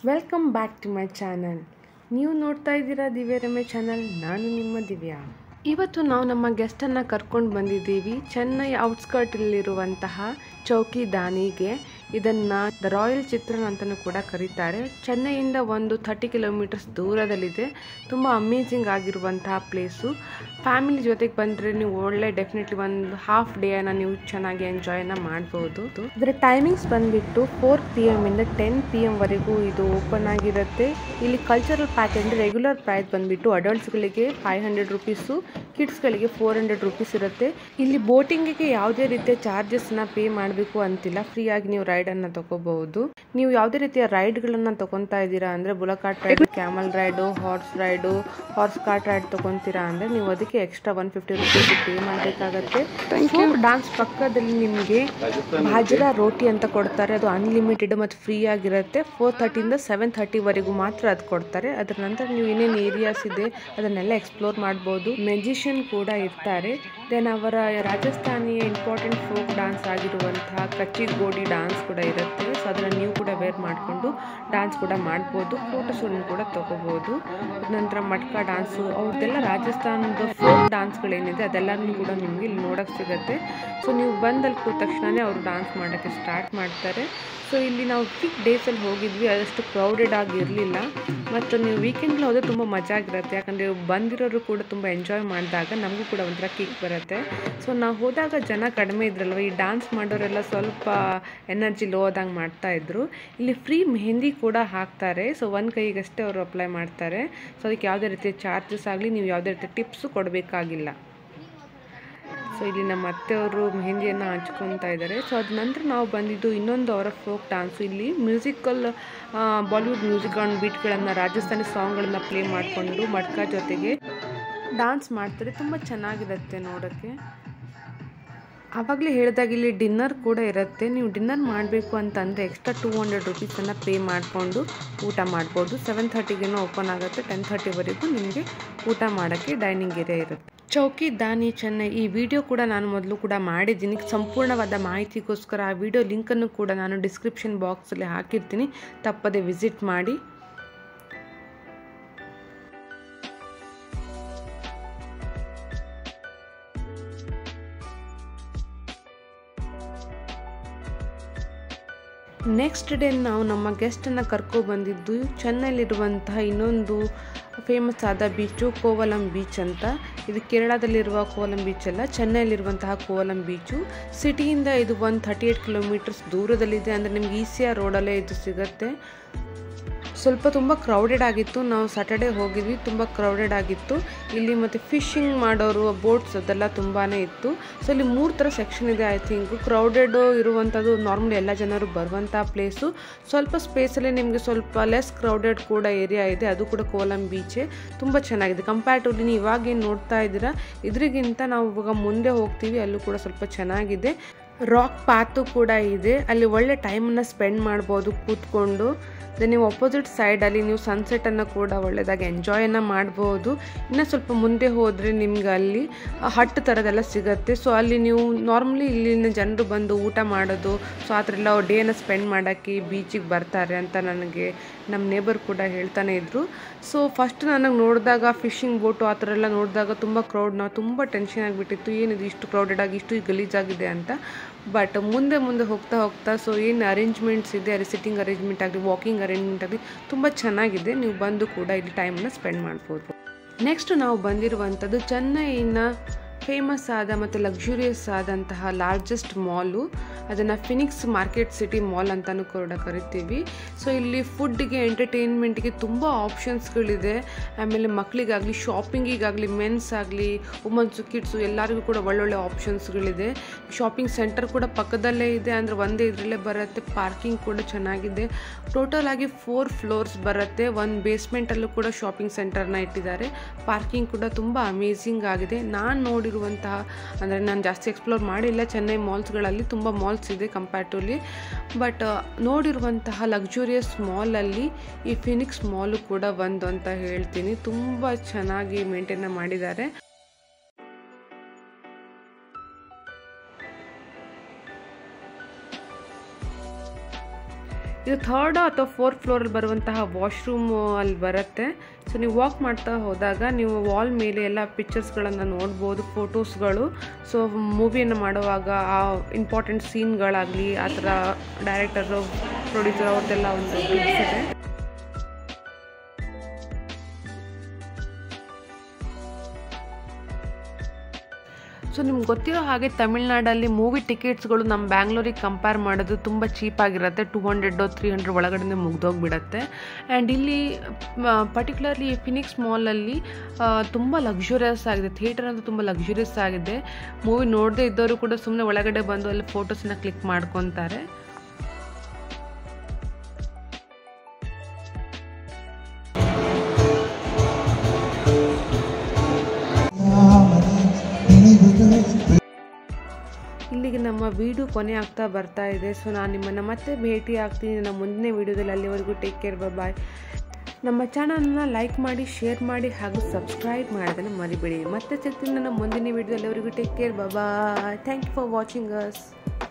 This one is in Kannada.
welcome back to my channel ನೀವು ನೋಡ್ತಾ ಇದ್ದೀರಾ ದಿವ್ಯ ರಮೇಶ್ ಚಾನಲ್ ನಾನು ನಿಮ್ಮ ದಿವ್ಯಾ ಇವತ್ತು ನಾವು ನಮ್ಮ ಗೆಸ್ಟನ್ನು ಕರ್ಕೊಂಡು ಬಂದಿದ್ದೀವಿ ಚೆನ್ನೈ ಔಟ್ಸ್ಕರ್ಟಲ್ಲಿರುವಂತಹ ಚೌಕಿ ದಾನಿಗೆ ಇದನ್ನು ದ ರಾಯಲ್ ಚಿತ್ರನ್ ಅಂತಲೂ ಕೂಡ ಕರೀತಾರೆ ಚೆನ್ನೈಯಿಂದ ಒಂದು ಥರ್ಟಿ ಕಿಲೋಮೀಟರ್ಸ್ ದೂರದಲ್ಲಿದೆ ತುಂಬ ಅಮೇಝಿಂಗ್ ಆಗಿರುವಂತಹ ಪ್ಲೇಸು ಫ್ಯಾಮಿಲಿ ಜೊತೆಗೆ ಬಂದರೆ ನೀವು ಒಳ್ಳೆ ಡೆಫಿನೆಟ್ಲಿ ಒಂದು ಹಾಫ್ ಡೇನ ನೀವು ಚೆನ್ನಾಗಿ ಎಂಜಾಯ್ನ ಮಾಡ್ಬೋದು ಇದರ ಟೈಮಿಂಗ್ಸ್ ಬಂದುಬಿಟ್ಟು ಫೋರ್ ಪಿ ಎಮ್ಮಿಂದ ಟೆನ್ ಪಿ ಎಮ್ವರೆಗೂ ಇದು ಓಪನ್ ಆಗಿರುತ್ತೆ ಇಲ್ಲಿ ಕಲ್ಚರಲ್ ಪ್ಯಾಕೇಜ್ ರೆಗ್ಯುಲರ್ ಪ್ರೈಸ್ ಬಂದುಬಿಟ್ಟು ಅಡಲ್ಟ್ಸ್ಗಳಿಗೆ ಫೈವ್ ಹಂಡ್ರೆಡ್ ರುಪೀಸು ಕಿಡ್ಸ್ಗಳಿಗೆ ಫೋರ್ ಹಂಡ್ರೆಡ್ ರುಪೀಸ್ ಇರುತ್ತೆ ಇಲ್ಲಿ ಬೋಟಿಂಗಿಗೆ ಯಾವುದೇ ರೀತಿಯ ಚಾರ್ಜಸ್ನ ಪೇ ಮಾಡಬೇಕು ಅಂತಿಲ್ಲ ಫ್ರೀಯಾಗಿ ನೀವು ರೈಡನ್ನು ತಗೋಬಹುದು ನೀವು ಯಾವುದೇ ರೀತಿಯ ರೈಡ್ಗಳನ್ನು ತಗೊತಾ ಇದ್ದೀರಾ ಅಂದರೆ bullock cart ride camel ride horse ride horse cart ride ತಗೊತೀರಾ ಅಂದರೆ ನೀವು ಅದಕ್ಕೆ extra one fifty rupees pay ಮಾಡಬೇಕಾಗತ್ತೆ ಡಾನ್ಸ್ ಪಕ್ಕದಲ್ಲಿ ನಿಮಗೆ ಬಾಜರಾ ರೋಟಿ ಅಂತ ಕೊಡ್ತಾರೆ ಅದು ಅನ್ಲಿಮಿಟೆಡ್ ಮತ್ತು ಫ್ರೀ ಆಗಿರುತ್ತೆ ಫೋರ್ ತರ್ಟಿಯಿಂದ ಸೆವೆನ್ ಥರ್ಟಿವರೆಗೂ ಮಾತ್ರ ಅದು ಕೊಡ್ತಾರೆ ಅದರ ನಂತರ ನೀವು ಏನೇನು ಏರಿಯಾಸ್ ಇದೆ ಅದನ್ನೆಲ್ಲ ಎಕ್ಸ್ಪ್ಲೋರ್ ಮಾಡ್ಬೋದು ಮೆಜಿಷಿಯನ್ ಕೂಡ ಇರ್ತಾರೆ ದೆನ್ ಅವರ ರಾಜಸ್ಥಾನಿಯ ಇಂಪಾರ್ಟೆಂಟ್ ಫೋಕ್ ಡಾನ್ಸ್ ಆಗಿರುವಂತಹ ಕಚ್ಚಿ ಗೋಡಿ ಡಾನ್ಸ್ ಕೂಡ ಇರುತ್ತೆ ಸೊ ಅದನ್ನು ನೀವು ಕೂಡ ವೇರ್ ಮಾಡಿಕೊಂಡು ಡಾನ್ಸ್ ಕೂಡ ಮಾಡ್ಬೋದು ಫೋಟೋಸನ್ನು ಕೂಡ ತಗೋಬೋದು ನಂತರ ಮಟ್ಕ ಡಾನ್ಸು ಅವ್ರದ್ದೆಲ್ಲ ರಾಜಸ್ಥಾನದ ಫೋಕ್ ಡಾನ್ಸ್ಗಳೇನಿದೆ ಅದೆಲ್ಲನೂ ಕೂಡ ನಿಮಗೆ ಇಲ್ಲಿ ನೋಡೋಕ್ಕೆ ಸಿಗುತ್ತೆ ಸೊ ನೀವು ಬಂದಲ್ಲಿ ಕೂತ ತಕ್ಷಣವೇ ಅವರು ಡಾನ್ಸ್ ಮಾಡೋಕ್ಕೆ ಸ್ಟಾರ್ಟ್ ಮಾಡ್ತಾರೆ ಸೊ ಇಲ್ಲಿ ನಾವು ವೀಕ್ ಡೇಸಲ್ಲಿ ಹೋಗಿದ್ವಿ ಅದಷ್ಟು ಕ್ರೌಡೆಡ್ ಆಗಿ ಇರಲಿಲ್ಲ ಮತ್ತು ನೀವು ವೀಕೆಂಡಲ್ಲಿ ಹೋದರೆ ತುಂಬ ಮಜಾ ಆಗಿರುತ್ತೆ ಯಾಕಂದರೆ ಬಂದಿರೋರು ಕೂಡ ತುಂಬ ಎಂಜಾಯ್ ಮಾಡಿದಾಗ ನಮಗೂ ಕೂಡ ಒಂಥರ ಕಿಕ್ ಬರುತ್ತೆ ಸೊ ನಾವು ಹೋದಾಗ ಜನ ಕಡಿಮೆ ಇದ್ರಲ್ವ ಈ ಡಾನ್ಸ್ ಮಾಡೋರೆಲ್ಲ ಸ್ವಲ್ಪ ಎನರ್ಜಿ ಲೋ ಆದಂಗೆ ಮಾಡ್ತಾಯಿದ್ರು ಇಲ್ಲಿ ಫ್ರೀ ಮೆಹಂದಿ ಕೂಡ ಹಾಕ್ತಾರೆ ಸೊ ಒಂದು ಕೈಗಷ್ಟೇ ಅವರು ಅಪ್ಲೈ ಮಾಡ್ತಾರೆ ಸೊ ಅದಕ್ಕೆ ಯಾವುದೇ ರೀತಿಯ ಚಾರ್ಜಸ್ ಆಗಲಿ ನೀವು ಯಾವುದೇ ರೀತಿಯ ಟಿಪ್ಸು ಕೊಡಬೇಕಾಗಿಲ್ಲ ಸೊ ಇಲ್ಲಿ ನಮ್ಮ ಅತ್ತೆಯವರು ಮೆಹಂದಿಯನ್ನು ಹಂಚ್ಕೊತಾ ಇದ್ದಾರೆ ಸೊ ಅದ ನಂತರ ನಾವು ಬಂದಿದ್ದು ಇನ್ನೊಂದು ಅವರ ಫೋಕ್ ಡಾನ್ಸು ಇಲ್ಲಿ ಮ್ಯೂಸಿಕಲ್ ಬಾಲಿವುಡ್ ಮ್ಯೂಸಿಕ್ ಆನ್ ಬೀಟ್ಗಳನ್ನು ರಾಜಸ್ಥಾನಿ ಸಾಂಗ್ಗಳನ್ನು ಪ್ಲೇ ಮಾಡಿಕೊಂಡು ಮಡ್ಕ ಜೊತೆಗೆ ಡಾನ್ಸ್ ಮಾಡ್ತಾರೆ ತುಂಬ ಚೆನ್ನಾಗಿರುತ್ತೆ ನೋಡೋಕ್ಕೆ ಆವಾಗಲೇ ಹೇಳಿದಾಗ ಇಲ್ಲಿ ಡಿನ್ನರ್ ಕೂಡ ಇರುತ್ತೆ ನೀವು ಡಿನ್ನರ್ ಮಾಡಬೇಕು ಅಂತಂದರೆ ಎಕ್ಸ್ಟ್ರಾ ಟೂ ಹಂಡ್ರೆಡ್ ರುಪೀಸನ್ನು ಪೇ ಮಾಡಿಕೊಂಡು ಊಟ ಮಾಡ್ಬೋದು ಸೆವೆನ್ ಥರ್ಟಿಗೇನೋ ಓಪನ್ ಆಗುತ್ತೆ ಟೆನ್ ಥರ್ಟಿವರೆಗೂ ನಿಮಗೆ ಊಟ ಮಾಡೋಕ್ಕೆ ಡೈನಿಂಗ್ ಏರಿಯಾ ಇರುತ್ತೆ ಚೌಕಿ ದಾನಿ ಚೆನ್ನೈ ಈ ವಿಡಿಯೋ ಕೂಡ ನಾನು ಮೊದಲು ಕೂಡ ಮಾಡಿದ್ದೀನಿ ಸಂಪೂರ್ಣವಾದ ಮಾಹಿತಿಗೋಸ್ಕರ ಆ ವಿಡಿಯೋ ಲಿಂಕನ್ನು ಕೂಡ ನಾನು ಡಿಸ್ಕ್ರಿಪ್ಷನ್ ಬಾಕ್ಸಲ್ಲಿ ಹಾಕಿರ್ತೀನಿ ತಪ್ಪದೆ ವಿಸಿಟ್ ಮಾಡಿ ನೆಕ್ಸ್ಟ್ ಡೇ ನಾವು ನಮ್ಮ ಗೆಸ್ಟನ್ನು ಕರ್ಕೊ ಬಂದಿದ್ದು ಚೆನ್ನೈಲಿರುವಂತಹ ಇನ್ನೊಂದು ಫೇಮಸ್ ಆದ ಬೀಚು ಕೋವಲಂ ಬೀಚ್ ಅಂತ ಇದು ಕೇರಳದಲ್ಲಿರುವ ಕೋವಲಂ ಬೀಚ್ ಅಲ್ಲ ಚೆನ್ನೈಲಿರುವಂತಹ ಕೋವಲಂ ಬೀಚು ಸಿಟಿಯಿಂದ ಇದು ಒಂದು ಥರ್ಟಿ ಏಯ್ಟ್ ಕಿಲೋಮೀಟರ್ಸ್ ದೂರದಲ್ಲಿದೆ ಅಂದರೆ ನಿಮ್ಗೆ ಈಸಿಯ ರೋಡಲ್ಲೇ ಇದು ಸಿಗುತ್ತೆ ಸ್ವಲ್ಪ ತುಂಬ ಕ್ರೌಡೆಡ್ ಆಗಿತ್ತು ನಾವು ಸ್ಯಾಟರ್ಡೇ ಹೋಗಿದ್ವಿ ತುಂಬ ಕ್ರೌಡೆಡ್ ಆಗಿತ್ತು ಇಲ್ಲಿ ಮತ್ತು ಫಿಶಿಂಗ್ ಮಾಡೋರು ಬೋಟ್ಸ್ ಅದೆಲ್ಲ ತುಂಬಾ ಇತ್ತು ಸೊ ಇಲ್ಲಿ ಮೂರು ಥರ ಸೆಕ್ಷನ್ ಇದೆ ಐ ಥಿಂಕ್ ಕ್ರೌಡೆಡ್ ಇರುವಂಥದ್ದು ನಾರ್ಮಲಿ ಎಲ್ಲ ಜನರು ಬರುವಂಥ ಪ್ಲೇಸು ಸ್ವಲ್ಪ ಸ್ಪೇಸಲ್ಲಿ ನಿಮಗೆ ಸ್ವಲ್ಪ ಲೆಸ್ ಕ್ರೌಡೆಡ್ ಕೂಡ ಏರಿಯಾ ಇದೆ ಅದು ಕೂಡ ಕೋಲಂ ಬೀಚೆ ತುಂಬ ಚೆನ್ನಾಗಿದೆ ಕಂಪ್ಯಾರಿಟಿವ್ಲಿ ನೀವು ಇವಾಗೇನು ನೋಡ್ತಾ ಇದ್ದೀರಾ ಇದ್ರಿಗಿಂತ ನಾವು ಇವಾಗ ಮುಂದೆ ಹೋಗ್ತೀವಿ ಅಲ್ಲೂ ಕೂಡ ಸ್ವಲ್ಪ ಚೆನ್ನಾಗಿದೆ ರಾಕ್ ಪಾತು ಕೂಡ ಇದೆ ಅಲ್ಲಿ ಒಳ್ಳೆ ಟೈಮನ್ನು ಸ್ಪೆಂಡ್ ಮಾಡ್ಬೋದು ಕೂತ್ಕೊಂಡು ದೆನ್ ನೀವು ಅಪೋಸಿಟ್ ಸೈಡಲ್ಲಿ ನೀವು ಸನ್ಸೆಟನ್ನು ಕೂಡ ಒಳ್ಳೆಯದಾಗಿ ಎಂಜಾಯನ್ನು ಮಾಡ್ಬೋದು ಇನ್ನು ಸ್ವಲ್ಪ ಮುಂದೆ ಹೋದರೆ ನಿಮ್ಗೆ ಅಲ್ಲಿ ಹಟ್ ಥರದೆಲ್ಲ ಸಿಗುತ್ತೆ ಸೊ ಅಲ್ಲಿ ನೀವು ನಾರ್ಮಲಿ ಇಲ್ಲಿನ ಜನರು ಬಂದು ಊಟ ಮಾಡೋದು ಸೊ ಆ ಥರ ಎಲ್ಲ ಡೇನ ಸ್ಪೆಂಡ್ ಮಾಡೋಕ್ಕೆ ಬೀಚಿಗೆ ಬರ್ತಾರೆ ಅಂತ ನನಗೆ ನಮ್ಮ ನೇಬರ್ ಕೂಡ ಹೇಳ್ತಾನೆ ಇದ್ದರು ಸೊ ಫಸ್ಟ್ ನನಗೆ ನೋಡಿದಾಗ ಫಿಶಿಂಗ್ ಬೋಟು ಆ ಥರ ಎಲ್ಲ ನೋಡಿದಾಗ ತುಂಬ ಕ್ರೌಡ್ ನಾವು ತುಂಬ ಟೆನ್ಷನ್ ಆಗಿಬಿಟ್ಟಿತ್ತು ಏನಿದು ಇಷ್ಟು ಕ್ರೌಡೆಡ್ ಆಗಿ ಇಷ್ಟು ಗಲೀಜಾಗಿದೆ ಅಂತ ಬಟ್ ಮುಂದೆ ಮುಂದೆ ಹೋಗ್ತಾ ಹೋಗ್ತಾ ಸೊ ಏನು ಅರೇಂಜ್ಮೆಂಟ್ಸ್ ಇದೆ ಅಲ್ಲಿ ಸಿಟ್ಟಿಂಗ್ ಅರೇಂಜ್ಮೆಂಟ್ ಆಗಲಿ ವಾಕಿಂಗ್ ಅರೇಂಜ್ಮೆಂಟ್ ಆಗಲಿ ತುಂಬ ಚೆನ್ನಾಗಿದೆ ನೀವು ಬಂದು ಕೂಡ ಇಲ್ಲಿ ಟೈಮನ್ನು ಸ್ಪೆಂಡ್ ಮಾಡ್ಬೋದು ನೆಕ್ಸ್ಟ್ ನಾವು ಬಂದಿರುವಂಥದ್ದು ಚೆನ್ನೈನ ಫೇಮಸ್ ಆದ ಮತ್ತು ಲಕ್ಸುರಿಯಸ್ ಆದಂತಹ ಲಾರ್ಜೆಸ್ಟ್ ಮಾಲು ಅದನ್ನು ಫಿನಿಕ್ಸ್ ಮಾರ್ಕೆಟ್ ಸಿಟಿ ಮಾಲ್ ಅಂತಲೂ ಕೂಡ ಕರಿತೀವಿ ಸೊ ಇಲ್ಲಿ ಫುಡ್ಗೆ ಎಂಟರ್ಟೈನ್ಮೆಂಟ್ಗೆ ತುಂಬ ಆಪ್ಷನ್ಸ್ಗಳಿದೆ ಆಮೇಲೆ ಮಕ್ಕಳಿಗಾಗಲಿ ಶಾಪಿಂಗಿಗಾಗಲಿ ಮೆನ್ಸ್ ಆಗಲಿ ವುಮನ್ಸು ಕಿಡ್ಸು ಎಲ್ಲರಿಗೂ ಕೂಡ ಒಳ್ಳೊಳ್ಳೆ ಆಪ್ಷನ್ಸ್ಗಳಿದೆ ಶಾಪಿಂಗ್ ಸೆಂಟರ್ ಕೂಡ ಪಕ್ಕದಲ್ಲೇ ಇದೆ ಅಂದರೆ ಒಂದೇ ಇದರಲ್ಲೇ ಬರುತ್ತೆ ಪಾರ್ಕಿಂಗ್ ಕೂಡ ಚೆನ್ನಾಗಿದೆ ಟೋಟಲ್ ಆಗಿ ಫೋರ್ ಫ್ಲೋರ್ಸ್ ಬರುತ್ತೆ ಒಂದು ಬೇಸ್ಮೆಂಟಲ್ಲೂ ಕೂಡ ಶಾಪಿಂಗ್ ಸೆಂಟರ್ನ ಇಟ್ಟಿದ್ದಾರೆ ಪಾರ್ಕಿಂಗ್ ಕೂಡ ತುಂಬ ಅಮೇಝಿಂಗ್ ಆಗಿದೆ ನಾನು ನೋಡಿರುವಂತಹ ಅಂದರೆ ನಾನು ಜಾಸ್ತಿ ಎಕ್ಸ್ಪ್ಲೋರ್ ಮಾಡಿಲ್ಲ ಚೆನ್ನೈ ಮಾಲ್ಸ್ಗಳಲ್ಲಿ ತುಂಬ ಮಾಲ್ಸ್ ಇದೆ ಕಂಪ್ಯಾರಿಟಿವ್ಲಿ ಬಟ್ ನೋಡಿರುವಂತಹ ಲಕ್ಸುರಿಯಸ್ ಮಾಲಲ್ಲಿ ಈ ಫಿನಿಕ್ಸ್ ಮಾಲು ಕೂಡ ಒಂದು ಅಂತ ಹೇಳ್ತೀನಿ ತುಂಬ ಚೆನ್ನಾಗಿ ಮೇಂಟೈನ್ ಮಾಡಿದ್ದಾರೆ ಇದು ಥರ್ಡ್ ಅಥವಾ ಫೋರ್ತ್ ಫ್ಲೋರಲ್ಲಿ ಬರುವಂತಹ ವಾಶ್ರೂಮ್ ಅಲ್ಲಿ ಬರುತ್ತೆ ಸೊ ನೀವು ವಾಕ್ ಮಾಡ್ತಾ ಹೋದಾಗ ನೀವು ವಾಲ್ ಮೇಲೆ ಎಲ್ಲ ಪಿಕ್ಚರ್ಸ್ಗಳನ್ನು ನೋಡ್ಬೋದು ಫೋಟೋಸ್ಗಳು ಸೊ ಮೂವಿಯನ್ನು ಮಾಡುವಾಗ ಆ ಇಂಪಾರ್ಟೆಂಟ್ ಸೀನ್ಗಳಾಗಲಿ ಆ ಥರ ಡೈರೆಕ್ಟರು ಪ್ರೊಡ್ಯೂಸರ್ ಅವ್ರದ್ದೆಲ್ಲ ಒಂದು ಟಿಪ್ಸ್ ಇದೆ ಸೊ ನಿಮ್ಗೆ ಗೊತ್ತಿರೋ ಹಾಗೆ ತಮಿಳ್ನಾಡಲ್ಲಿ ಮೂವಿ ಟಿಕೆಟ್ಸ್ಗಳು ನಮ್ಮ ಬ್ಯಾಂಗ್ಳೂರಿಗೆ ಕಂಪೇರ್ ಮಾಡೋದು ತುಂಬ ಚೀಪಾಗಿರುತ್ತೆ ಟು ಹಂಡ್ರೆಡ್ ತ್ರೀ ಹಂಡ್ರೆಡ್ ಒಳಗಡೆ ಮುಗ್ದೋಗ್ಬಿಡತ್ತೆ ಆ್ಯಂಡ್ ಇಲ್ಲಿ ಪರ್ಟಿಕ್ಯುಲರ್ಲಿ ಫಿನಿಕ್ಸ್ ಮಾಲಲ್ಲಿ ತುಂಬ ಲಕ್ಸುರಿಯಸ್ ಆಗಿದೆ ಥಿಯೇಟರ್ ಅಂತೂ ತುಂಬ ಲಕ್ಸುರಿಯಸ್ ಆಗಿದೆ ಮೂವಿ ನೋಡದೇ ಇದ್ದವರು ಕೂಡ ಸುಮ್ಮನೆ ಒಳಗಡೆ ಬಂದು ಅಲ್ಲಿ ಫೋಟೋಸನ್ನ ಕ್ಲಿಕ್ ಮಾಡ್ಕೊತಾರೆ ಇಲ್ಲಿಗೆ ನಮ್ಮ ವಿಡಿಯೋ ಕೊನೆ ಆಗ್ತಾ ಬರ್ತಾ ಇದೆ ಸೊ ನಾನು ನಿಮ್ಮನ್ನು ಮತ್ತೆ ಭೇಟಿ ಆಗ್ತೀನಿ ನನ್ನ ಮುಂದಿನ ವಿಡಿಯೋದಲ್ಲಿ ಅಲ್ಲಿವರೆಗೂ ಟೇಕ್ ಕೇರ್ ಬಾಯ್ ನಮ್ಮ ಚಾನಲ್ನ ಲೈಕ್ ಮಾಡಿ ಶೇರ್ ಮಾಡಿ ಹಾಗೂ ಸಬ್ಸ್ಕ್ರೈಬ್ ಮಾಡೋದನ್ನು ಮರಿಬೇಡಿ ಮತ್ತೆ ಸಿಗ್ತೀನಿ ನನ್ನ ಮುಂದಿನ ವಿಡಿಯೋದಲ್ಲಿ ಅವರಿಗೂ take care bye thank you for watching us